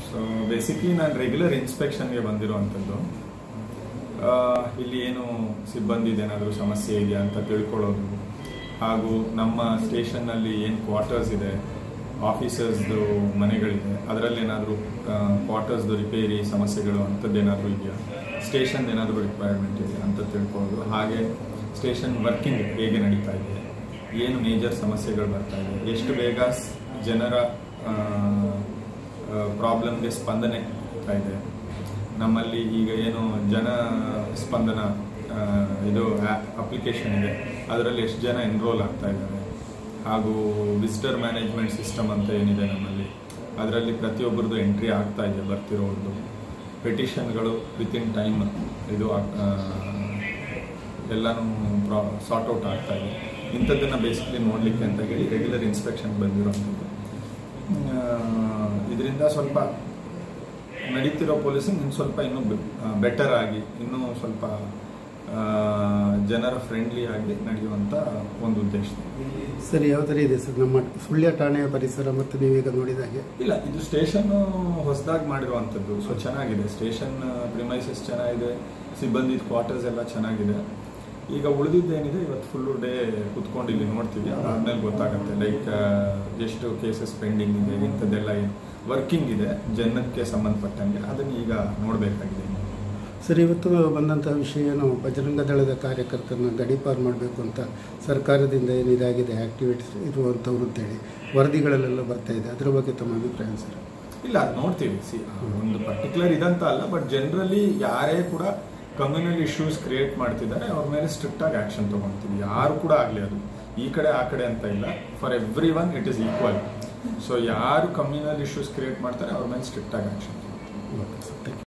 so basically ನಾನು regular ಇನ್ಸ್ಪೆಕ್ಷನ್ಗೆ ಬಂದಿರುವಂಥದ್ದು ಆ, ಇಲ್ಲಿ ಏನು ಸಿಬ್ಬಂದಿದು ಏನಾದರೂ ಸಮಸ್ಯೆ ಇದೆಯಾ ಅಂತ ತಿಳ್ಕೊಳ್ಳೋದು ಹಾಗೂ ನಮ್ಮ ಸ್ಟೇಷನ್ನಲ್ಲಿ ಏನು ಕ್ವಾರ್ಟರ್ಸ್ ಇದೆ ಆಫೀಸರ್ಸ್ದು ಮನೆಗಳಿದೆ ಅದರಲ್ಲಿ ಏನಾದರೂ ಕ್ವಾರ್ಟರ್ಸ್ದು ರಿಪೇರಿ ಸಮಸ್ಯೆಗಳು ಅಂಥದ್ದೇನಾದರೂ ಇದೆಯಾ ಸ್ಟೇಷನ್ ಏನಾದರೂ ರಿಕ್ವೈರ್ಮೆಂಟ್ ಇದೆಯಾ ಅಂತ ತಿಳ್ಕೊಳ್ಳೋದು ಹಾಗೆ ಸ್ಟೇಷನ್ ವರ್ಕಿಂಗ್ ಹೇಗೆ ನಡೀತಾ ಇದೆ ಏನು ಮೇಜರ್ ಸಮಸ್ಯೆಗಳು ಬರ್ತಾ ಇದೆ ಎಷ್ಟು ಬೇಗ ಸ್- ಜನರ ಪ್ರಾಬ್ಲಮ್ಗೆ ಸ್ಪಂದನೆ ಆಗ್ತಾ ಇದೆ ನಮ್ಮಲ್ಲಿ ಈಗ ಏನು ಜನ ಸ್ಪಂದನ ಆ, ಇದು ಅಪ್ಲಿಕೇಶನ್ ಇದೆ ಅದರಲ್ಲಿ ಎಷ್ಟು ಜನ ಎನ್ರೋಲ್ ಆಗ್ತಾ ಇದ್ದಾರೆ ಹಾಗೂ ವಿಸಿಟರ್ ಮ್ಯಾನೇಜ್ಮೆಂಟ್ ಸಿಸ್ಟಮ್ ಅಂತ ಏನಿದೆ ನಮ್ಮಲ್ಲಿ ಅದರಲ್ಲಿ ಪ್ರತಿಯೊಬ್ಬರದ್ದು ಎಂಟ್ರಿ ಆಗ್ತಾ ಇದೆ ಬರ್ತಿರೋದು ಪೆಟಿಷನ್ಗಳು ವಿತಿನ್ ಟೈಮ್ ಇದು ಆಗ್- ಆ, ಎಲ್ಲನೂ ಪ್ರಾ ಸಾರ್ಟ್ ಔಟ್ ಆಗ್ತಾ ಇದೆ ಇಂಥದ್ದನ್ನು ಬೇಸಿಕಲಿ ನೋಡಲಿಕ್ಕೆ ಅಂತ ಹೇಳಿ ರೆಗ್ಯುಲರ್ ಇನ್ಸ್ಪೆಕ್ಷನ್ ಬಂದಿರೋಂಥದ್ದು ಇದರಿಂದ ಸ್ವಲ್ಪ ನಡೀತಿರೋ ಪೊಲೀಸಿಂಗ್ ಇನ್ನು ಸ್ವಲ್ಪ ಇನ್ನೂ ಬೆಟರ್ ಆಗಿ ಇನ್ನೂ ಸ್ವಲ್ಪ ಆ, ಜನರ ಫ್ರೆಂಡ್ಲಿ ಆಗಿ ನಡೆಯುವಂಥ ಒಂದು ಉದ್ದೇಶ ಸರ್ ಯಾವ ಥರ ಇದೆ ಸರ್ ನಮ್ಮ ಸುಳ್ಯ ಠಾಣೆಯ ಪರಿಸರ ಮತ್ತು ನೀವೀಗ ನೋಡಿದ ಹಾಗೆ ಇಲ್ಲ ಇದು ಸ್ಟೇಷನ್ ಹೊಸದಾಗಿ ಮಾಡಿರುವಂಥದ್ದು ಸೊ ಚೆನ್ನಾಗಿದೆ ಸ್ಟೇಷನ್ ಪ್ರಿಮೈಸಸ್ ಚೆನ್ನಾಗಿದೆ ಸಿಬ್ಬಂದಿ ಕ್ವಾರ್ಟರ್ಸ್ ಎಲ್ಲ ಚೆನ್ನಾಗಿದೆ ಈಗ ಉಳಿದಿದ್ದೇನಿದೆ ಇವತ್ತು ಫುಲ್ಲು ಡೇ ಕುತ್ಕೊಂಡು ಇಲ್ಲಿ ನೋಡ್ತೀವಿ ಅದಾದ್ಮೇಲೆ ಗೊತ್ತಾಗುತ್ತೆ ಲೈಕ್ ಎಷ್ಟು ಕೇಸಸ್ ಪೆಂಡಿಂಗ್ ಇದೆ ಇಂಥದ್ದೆಲ್ಲ ಏನು ವರ್ಕಿಂಗ್ ಇದೆ ಜನಕ್ಕೆ ಸಂಬಂಧಪಟ್ಟಂಗೆ ಅದನ್ನು ಈಗ ನೋಡಬೇಕಾಗಿದೆ ಸರ್ ಇವತ್ತು ಬಂದಂತಹ ವಿಷಯ ಏನು ಬಜರಂಗ ದಳದ ಕಾರ್ಯಕರ್ತರನ್ನ ಗಡೀಪಾರು ಮಾಡಬೇಕು ಅಂತ ಸರ್ಕಾರದಿಂದ ಏನು ಇದಾಗಿದೆ ಆ್ಯಕ್ಟಿವಿಟೀಸ್ ಇರುವಂಥವ್ರು ಅಂತೇಳಿ ವರದಿಗಳಲ್ಲೆಲ್ಲ ಬರ್ತಾ ಇದೆ ಅದರ ಬಗ್ಗೆ ತಮ್ಮ ಅಭಿಪ್ರಾಯ ಸರ್ ಇಲ್ಲ ಅದು ನೋಡ್ತೀವಿ ಸಿ ಒಂದು ಪರ್ಟಿಕ್ಯುಲರ್ ಇದಂತ ಅಲ್ಲ ಬಟ್ ಜನರಲಿ ಯಾರೇ ಕೂಡ ಕಮ್ಯುನಲ್ ಇಶ್ಯೂಸ್ ಕ್ರಿಯೇಟ್ ಮಾಡ್ತಿದ್ದಾರೆ ಅವ್ರ ಮೇಲೆ ಸ್ಟ್ರಿಕ್ಟ್ ಆಗಿ ಆಕ್ಷನ್ ತಗೊಳ್ತೀವಿ ಯಾರು ಕೂಡ ಆಗಲಿ ಅದು ಈ ಕಡೆ ಆ ಕಡೆ ಅಂತ ಇಲ್ಲ for every one it is equal so ಯಾರು ಕಮ್ಯುನಲ್ ಇಶ್ಯೂಸ್ ಕ್ರಿಯೇಟ್ ಮಾಡ್ತಾರೆ ಅವ್ರ ಮೇಲೆ ಸ್ಟ್ರಿಕ್ಟ್ ಆಗಿ action okay sir thank you